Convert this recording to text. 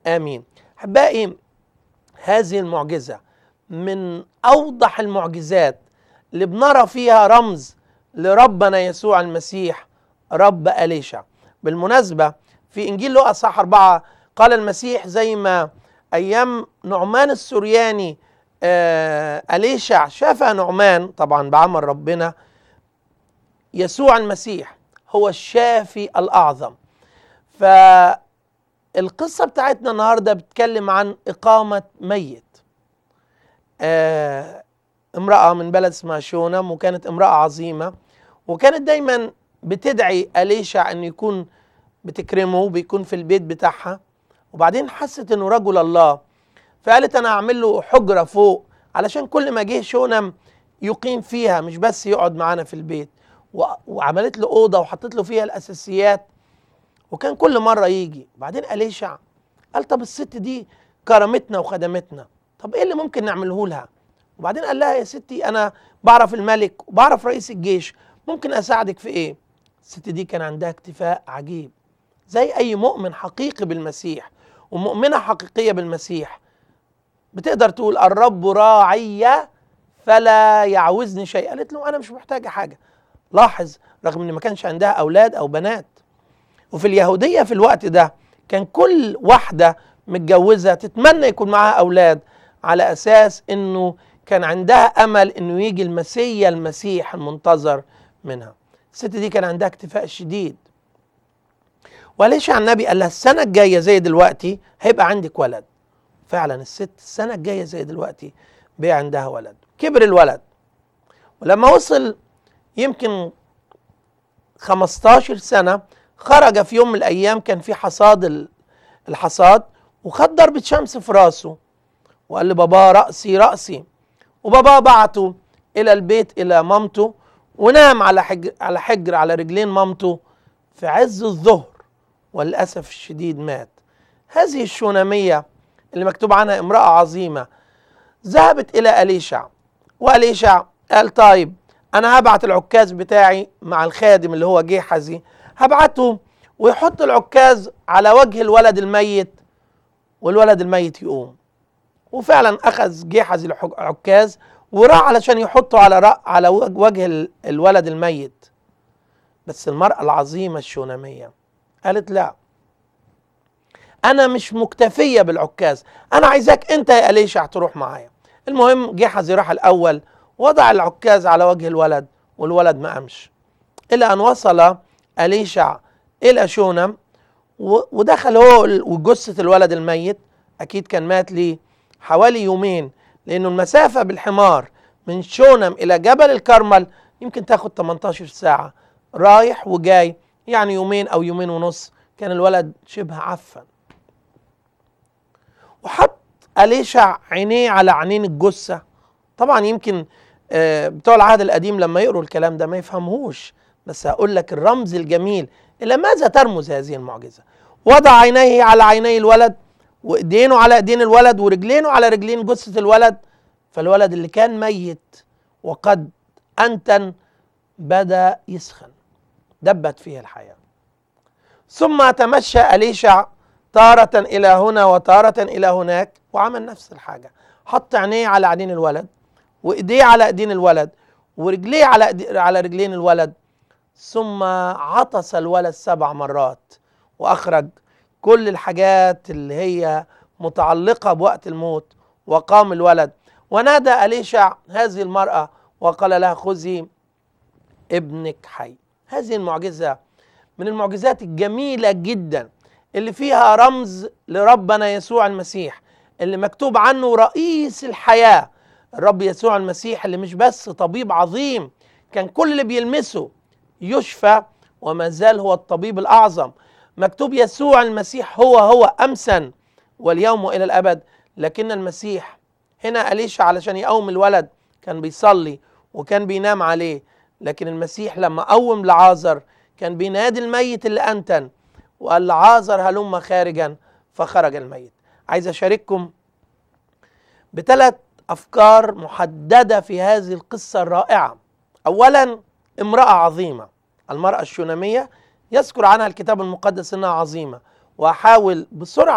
امين احبائي هذه المعجزه من اوضح المعجزات اللي بنرى فيها رمز لربنا يسوع المسيح رب اليشع بالمناسبه في انجيل لوقا صح أربعة قال المسيح زي ما ايام نعمان السورياني آه اليشع شافها نعمان طبعا بعمل ربنا يسوع المسيح هو الشافي الاعظم فالقصه بتاعتنا النهارده بتتكلم عن اقامه ميت آه امراه من بلد اسمها شونم وكانت امراه عظيمه وكانت دايما بتدعي اليشع انه يكون بتكرمه بيكون في البيت بتاعها وبعدين حست انه رجل الله فقالت انا اعمل له حجره فوق علشان كل ما جه شونم يقيم فيها مش بس يقعد معانا في البيت وعملت له اوضه وحطت له فيها الاساسيات وكان كل مره يجي وبعدين اليشع قال طب الست دي كرمتنا وخدمتنا طب ايه اللي ممكن نعمله لها وبعدين قال لها يا ستي انا بعرف الملك وبعرف رئيس الجيش ممكن اساعدك في ايه الست دي كان عندها اكتفاء عجيب زي اي مؤمن حقيقي بالمسيح ومؤمنه حقيقيه بالمسيح بتقدر تقول الرب راعي فلا يعوزني شيء قالت له انا مش محتاجه حاجه لاحظ رغم ان ما كانش عندها اولاد او بنات وفي اليهوديه في الوقت ده كان كل واحده متجوزه تتمنى يكون معاها اولاد على اساس انه كان عندها امل انه يجي المسيا المسيح المنتظر منها الست دي كان عندها اكتفاء شديد وليش عن النبي قال لها السنه الجايه زي دلوقتي هيبقى عندك ولد فعلا الست السنه الجايه زي دلوقتي بقى عندها ولد كبر الولد ولما وصل يمكن 15 سنه خرج في يوم من الايام كان في حصاد الحصاد وخد ضربه شمس في راسه وقال لبابا راسي راسي وبابا بعته الى البيت الى مامته ونام على حجر على حجر على رجلين مامته في عز الظهر وللاسف الشديد مات هذه الشوناميه اللي مكتوب عنها امراه عظيمه ذهبت الى اليشع واليشع قال طيب انا هبعت العكاز بتاعي مع الخادم اللي هو جيحزي هبعته ويحط العكاز على وجه الولد الميت والولد الميت يقوم وفعلا اخذ جيحزي العكاز وراح علشان يحطه على رأ على وجه الولد الميت بس المرأة العظيمة الشونامية قالت لا أنا مش مكتفية بالعكاز أنا عايزاك أنت يا أليشع تروح معايا المهم جيحزي راح الأول وضع العكاز على وجه الولد والولد ما قامش إلى أن وصل أليشع إلى شونم ودخل هو وجثة الولد الميت أكيد كان مات ليه حوالي يومين لأنه المسافة بالحمار من شونم إلى جبل الكرمل يمكن تاخد 18 ساعة رايح وجاي يعني يومين أو يومين ونص كان الولد شبه عفن وحط أليشع عينيه على عينين الجثة طبعا يمكن بتوع العهد القديم لما يقروا الكلام ده ما يفهموش بس هقول لك الرمز الجميل إلى ماذا ترمز هذه المعجزة وضع عينيه على عيني الولد وايدينه على ايدين الولد ورجلينه على رجلين جثه الولد فالولد اللي كان ميت وقد انتن بدا يسخن دبت فيه الحياه ثم تمشى اليشع تارة إلى هنا وتارة إلى هناك وعمل نفس الحاجة حط عينيه على عينين الولد وإيديه على إيدين الولد ورجليه على على رجلين الولد ثم عطس الولد سبع مرات وأخرج كل الحاجات اللي هي متعلقة بوقت الموت وقام الولد ونادى أليشع هذه المرأة وقال لها خذي ابنك حي هذه المعجزة من المعجزات الجميلة جدا اللي فيها رمز لربنا يسوع المسيح اللي مكتوب عنه رئيس الحياة الرب يسوع المسيح اللي مش بس طبيب عظيم كان كل اللي بيلمسه يشفى وما زال هو الطبيب الأعظم مكتوب يسوع المسيح هو هو أمسا واليوم وإلى الأبد لكن المسيح هنا أليشع علشان يقوم الولد كان بيصلي وكان بينام عليه لكن المسيح لما قوم لعازر كان بينادي الميت اللي أنتن وقال لعازر هلم خارجا فخرج الميت عايز أشارككم بثلاث أفكار محددة في هذه القصة الرائعة أولا امرأة عظيمة المرأة الشونامية يذكر عنها الكتاب المقدس انها عظيمه واحاول بسرعه